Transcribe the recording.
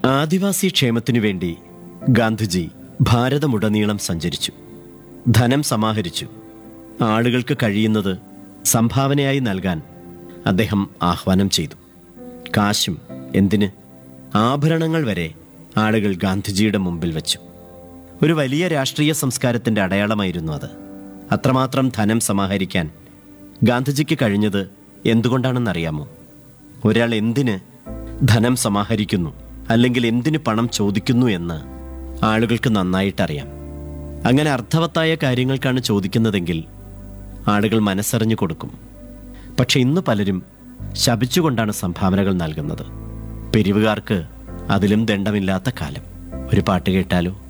ആദിവാസി ക്ഷേമത്തിനു വേണ്ടി ഗാന്ധിജി ഭാരതമുടനീളം സഞ്ചരിച്ചു ധനം സമാഹരിച്ചു ആളുകൾക്ക് കഴിയുന്നത് സംഭാവനയായി നൽകാൻ അദ്ദേഹം ആഹ്വാനം ചെയ്തു കാശും എന്തിന് ആഭരണങ്ങൾ വരെ ആളുകൾ ഗാന്ധിജിയുടെ മുമ്പിൽ വെച്ചു ഒരു വലിയ രാഷ്ട്രീയ സംസ്കാരത്തിന്റെ അടയാളമായിരുന്നു അത് അത്രമാത്രം ധനം സമാഹരിക്കാൻ ഗാന്ധിജിക്ക് കഴിഞ്ഞത് എന്തുകൊണ്ടാണെന്നറിയാമോ ഒരാൾ എന്തിന് ധനം സമാഹരിക്കുന്നു അല്ലെങ്കിൽ എന്തിന് പണം ചോദിക്കുന്നു എന്ന് ആളുകൾക്ക് നന്നായിട്ടറിയാം അങ്ങനെ അർത്ഥവത്തായ കാര്യങ്ങൾക്കാണ് ചോദിക്കുന്നതെങ്കിൽ ആളുകൾ മനസ്സറിഞ്ഞു കൊടുക്കും പക്ഷെ ഇന്ന് പലരും ശപിച്ചുകൊണ്ടാണ് സംഭാവനകൾ നൽകുന്നത് പിരിവുകാർക്ക് അതിലും ദണ്ഡമില്ലാത്ത കാലം ഒരു പാട്ട് കേട്ടാലോ